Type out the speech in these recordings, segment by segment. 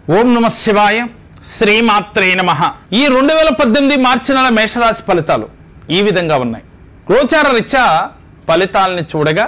ఓం నమ శివాయ శ్రీమాత్రే నమ ఈ రెండు వేల పద్దెనిమిది మార్చి నెల మేషరాశి ఫలితాలు ఈ విధంగా ఉన్నాయి గోచార రీత్యా ఫలితాలని చూడగా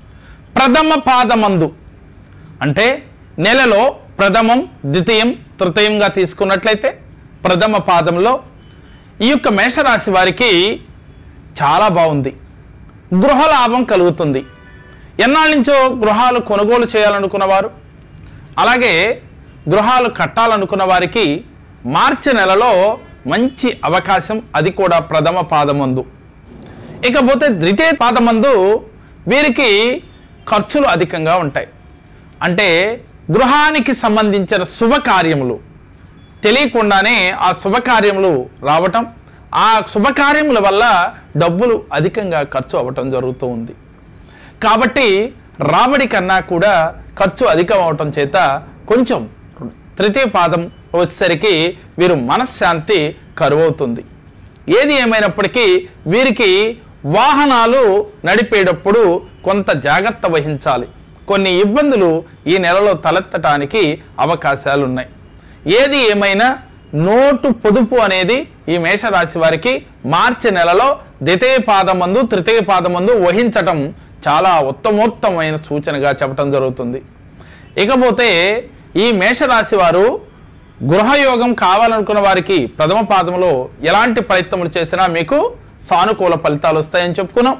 ప్రథమ పాదమందు అంటే నెలలో ప్రథమం ద్వితీయం తృతీయంగా తీసుకున్నట్లయితే ప్రథమ పాదంలో ఈ యొక్క మేషరాశి వారికి చాలా బాగుంది గృహ లాభం కలుగుతుంది ఎన్నాళ్ళ నుంచో గృహాలు కొనుగోలు చేయాలనుకున్నవారు అలాగే గృహాలు కట్టాలనుకున్న వారికి మార్చి నెలలో మంచి అవకాశం అది కూడా ప్రథమ పాదమందు ఇకపోతే ద్వితీయ పాదమందు వీరికి ఖర్చులు అధికంగా ఉంటాయి అంటే గృహానికి సంబంధించిన శుభకార్యములు తెలియకుండానే ఆ శుభకార్యములు రావటం ఆ శుభకార్యముల వల్ల డబ్బులు అధికంగా ఖర్చు అవ్వటం జరుగుతూ ఉంది కాబట్టి రాబడి కన్నా కూడా ఖర్చు అధికం అవటం చేత కొంచెం తృతీయ పాదం వచ్చేసరికి వీరు మనశ్శాంతి కరువవుతుంది ఏది ఏమైనప్పటికీ వీరికి వాహనాలు నడిపేటప్పుడు కొంత జాగ్రత్త వహించాలి కొన్ని ఇబ్బందులు ఈ నెలలో తలెత్తటానికి అవకాశాలు ఉన్నాయి ఏది ఏమైనా నోటు పొదుపు అనేది ఈ మేషరాశి వారికి మార్చి నెలలో ద్వితీయ పాదమందు తృతీయ పాదమందు వహించటం చాలా ఉత్తమోత్తమైన సూచనగా చెప్పటం జరుగుతుంది ఇకపోతే ఈ మేషరాశి వారు గృహయోగం కావాలనుకున్న వారికి ప్రథమ పాదంలో ఎలాంటి ప్రయత్నములు చేసినా మీకు సానుకూల ఫలితాలు వస్తాయని చెప్పుకున్నాం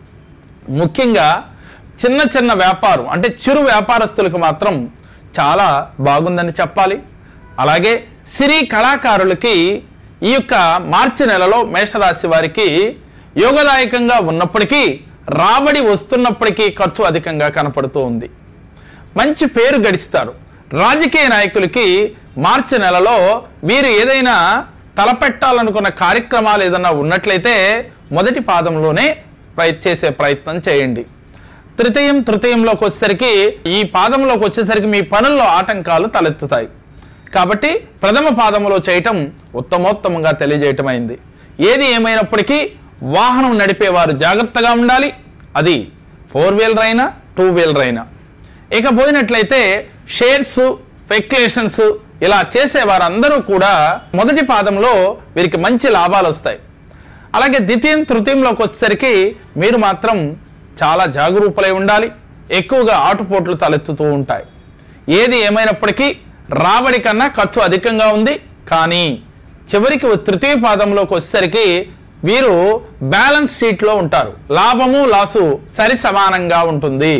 ముఖ్యంగా చిన్న చిన్న వ్యాపారం అంటే చిరు వ్యాపారస్తులకు మాత్రం చాలా బాగుందని చెప్పాలి అలాగే సిరి కళాకారులకి ఈ యొక్క మార్చి నెలలో మేషరాశి వారికి యోగదాయకంగా ఉన్నప్పటికీ రాబడి వస్తున్నప్పటికీ ఖర్చు అధికంగా కనపడుతూ ఉంది మంచి పేరు గడిస్తారు రాజకీయ నాయకులకి మార్చి నెలలో వీరు ఏదైనా తలపెట్టాలనుకున్న కార్యక్రమాలు ఏదైనా ఉన్నట్లయితే మొదటి పాదంలోనే ప్రయ చేసే ప్రయత్నం చేయండి తృతీయం తృతీయంలోకి వచ్చేసరికి ఈ పాదంలోకి వచ్చేసరికి మీ పనుల్లో ఆటంకాలు తలెత్తుతాయి కాబట్టి ప్రథమ పాదంలో చేయటం ఉత్తమోత్తమంగా తెలియజేయటం అయింది ఏది ఏమైనప్పటికీ వాహనం నడిపేవారు జాగ్రత్తగా ఉండాలి అది ఫోర్ వీలర్ అయినా టూ వీలర్ అయినా ఇక పోయినట్లయితే షేర్స్ స్పెక్యులేషన్స్ ఇలా చేసే వారందరూ కూడా మొదటి పాదంలో వీరికి మంచి లాభాలు వస్తాయి అలాగే ద్వితీయం తృతీయంలోకి వచ్చేసరికి మీరు మాత్రం చాలా జాగరూకులై ఉండాలి ఎక్కువగా ఆటుపోట్లు తలెత్తుతూ ఉంటాయి ఏది ఏమైనప్పటికీ రాబడి కన్నా ఖర్చు అధికంగా ఉంది కానీ చివరికి తృతీయ పాదంలోకి వచ్చేసరికి వీరు బ్యాలెన్స్ షీట్లో ఉంటారు లాభము లాసు సరి సమానంగా ఉంటుంది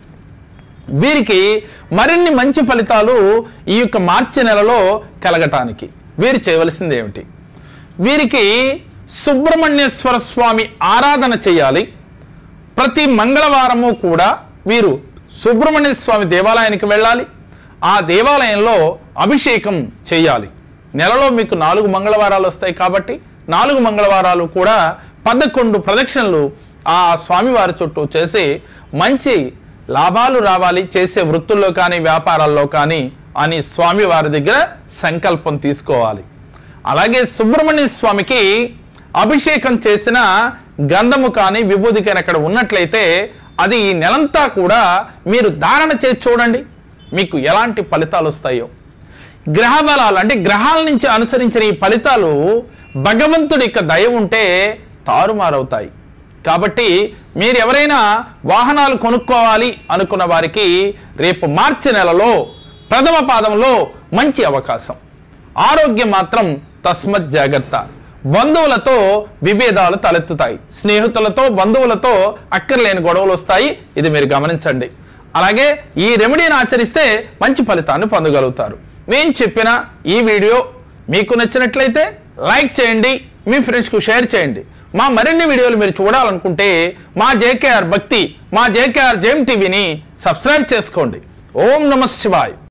వీరికి మరిన్ని మంచి ఫలితాలు ఈ యొక్క మార్చి నెలలో కలగటానికి వీరు చేయవలసింది ఏమిటి వీరికి సుబ్రహ్మణ్యేశ్వర స్వామి ఆరాధన చేయాలి ప్రతి మంగళవారము కూడా వీరు సుబ్రహ్మణ్య స్వామి దేవాలయానికి వెళ్ళాలి ఆ దేవాలయంలో అభిషేకం చేయాలి నెలలో మీకు నాలుగు మంగళవారాలు వస్తాయి కాబట్టి నాలుగు మంగళవారాలు కూడా పదకొండు ప్రదక్షిణలు ఆ స్వామివారి చుట్టూ చేసి మంచి లాభాలు రావాలి చేసే వృత్తుల్లో కానీ వ్యాపారాల్లో కానీ అని స్వామివారి దగ్గర సంకల్పం తీసుకోవాలి అలాగే సుబ్రహ్మణ్య స్వామికి అభిషేకం చేసిన గంధము కానీ విభూది కానీ అక్కడ ఉన్నట్లయితే అది ఈ నెలంతా కూడా మీరు ధారణ చేసి చూడండి మీకు ఎలాంటి ఫలితాలు వస్తాయో గ్రహ బలాలు అంటే గ్రహాల నుంచి అనుసరించిన ఈ ఫలితాలు భగవంతుడి యొక్క దయ ఉంటే తారుమారవుతాయి కాబట్టి మీరు ఎవరైనా వాహనాలు కొనుక్కోవాలి అనుకున్న వారికి రేపు మార్చి నెలలో ప్రథమ పాదంలో మంచి అవకాశం ఆరోగ్యం మాత్రం తస్మత్ జాగ్రత్త బంధువులతో విభేదాలు తలెత్తుతాయి స్నేహితులతో బంధువులతో అక్కర్లేని గొడవలు వస్తాయి ఇది మీరు గమనించండి అలాగే ఈ రెమెడీని ఆచరిస్తే మంచి ఫలితాన్ని పొందగలుగుతారు నేను చెప్పిన ఈ వీడియో మీకు నచ్చినట్లయితే లైక్ చేయండి మీ ఫ్రెండ్స్కు షేర్ చేయండి మా మరిన్ని వీడియోలు మీరు చూడాలనుకుంటే మా జేకేఆర్ భక్తి మా జేకేఆర్ జేఎం టీవీని సబ్స్క్రైబ్ చేసుకోండి ఓం నమ శివాయ్